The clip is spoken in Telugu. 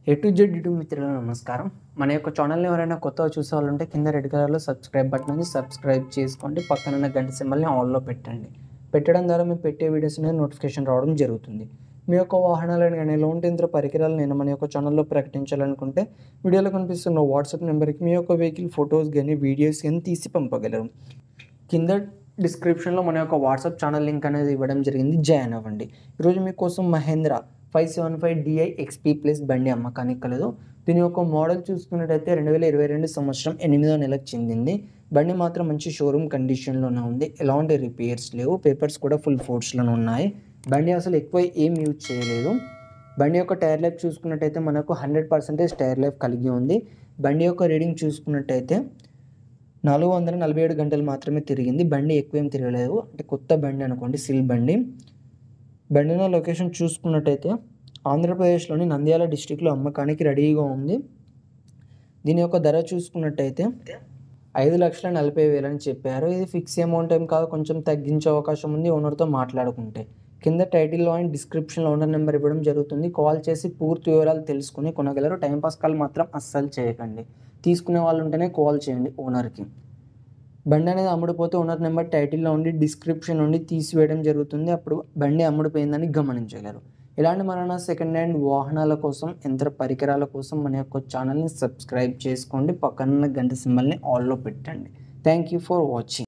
ఏ టు జెడ్ యూట్యూబ్ మిత్రులకు నమస్కారం మన యొక్క ఛానల్ని ఎవరైనా కొత్తగా చూసే వాళ్ళు ఉంటే కింద రెడ్ కలర్లో సబ్స్క్రైబ్ బటన్ ఉంది సబ్స్క్రైబ్ చేసుకోండి పక్కన ఉన్న గంట సింబల్ని ఆన్లో పెట్టండి పెట్టడం ద్వారా మేము పెట్టే వీడియోస్ అనేది నోటిఫికేషన్ రావడం జరుగుతుంది మీ యొక్క వాహనాలను కానీ లోన్ యంత్ర పరికరాలు నేను మన యొక్క ఛానల్లో ప్రకటించాలనుకుంటే వీడియోలో కనిపిస్తున్న వాట్సాప్ నెంబర్కి మీ యొక్క వెహికల్ ఫొటోస్ కానీ వీడియోస్ కానీ తీసి పంపగలరు కింద డిస్క్రిప్షన్లో మన యొక్క వాట్సాప్ ఛానల్ లింక్ అనేది ఇవ్వడం జరిగింది జాయిన్ అవ్వండి ఈరోజు మీకోసం Mahindra five seven five DI XP plus బండి అమ్మకానికి కలదు దీని యొక్క మోడల్ చూసుకున్నట్టయితే రెండు వేల ఇరవై రెండు సంవత్సరం ఎనిమిదో నెలకు చెందింది బండి మాత్రం మంచి షోరూమ్ కండిషన్లోనే ఉంది ఎలాంటి రిపేర్స్ లేవు పేపర్స్ కూడా ఫుల్ ఫోర్స్లోనే ఉన్నాయి బండి అసలు ఎక్కువ ఏం యూజ్ చేయలేదు బండి యొక్క టైర్ లైఫ్ చూసుకున్నట్టయితే మనకు హండ్రెడ్ పర్సెంటేజ్ టైర్ లైఫ్ కలిగి ఉంది బండి యొక్క రీడింగ్ చూసుకున్నట్టయితే నాలుగు వందల నలభై ఏడు గంటలు మాత్రమే తిరిగింది బండి ఎక్కువ ఏం తిరగలేదు అంటే కొత్త బండి అనుకోండి సిల్ బండి బండి నా లొకేషన్ చూసుకున్నట్టయితే ఆంధ్రప్రదేశ్లోని నంద్యాల డిస్టిక్లో అమ్మకానికి రెడీగా ఉంది దీని యొక్క ధర చూసుకున్నట్టయితే ఐదు లక్షల నలభై వేలు అని చెప్పారు ఇది ఫిక్స్ అమౌంట్ ఏం కాదు కొంచెం తగ్గించే అవకాశం ఉంది ఓనర్తో మాట్లాడుకుంటే కింద టైటిల్లో అండ్ డిస్క్రిప్షన్లో ఓనర్ నెంబర్ ఇవ్వడం జరుగుతుంది కాల్ చేసి పూర్తి వివరాలు తెలుసుకుని కొనగలరు టైంపాస్ కాల్ మాత్రం అస్సలు చేయకండి తీసుకునే వాళ్ళు ఉంటేనే కాల్ చేయండి ఓనర్కి బండి అనేది అమ్ముడుపోతే ఓనర్ నెంబర్ టైటిల్లో ఉండి డిస్క్రిప్షన్ నుండి తీసివేయడం జరుగుతుంది అప్పుడు బండి అమ్ముడుపోయిందని గమనించగలరు ఇలాంటి మన సెకండ్ హ్యాండ్ వాహనాల కోసం యంత్ర పరికరాల కోసం మన యొక్క ఛానల్ని సబ్స్క్రైబ్ చేసుకోండి పక్కన గంట సింబల్ని ఆల్లో పెట్టండి థ్యాంక్ యూ ఫర్ వాచింగ్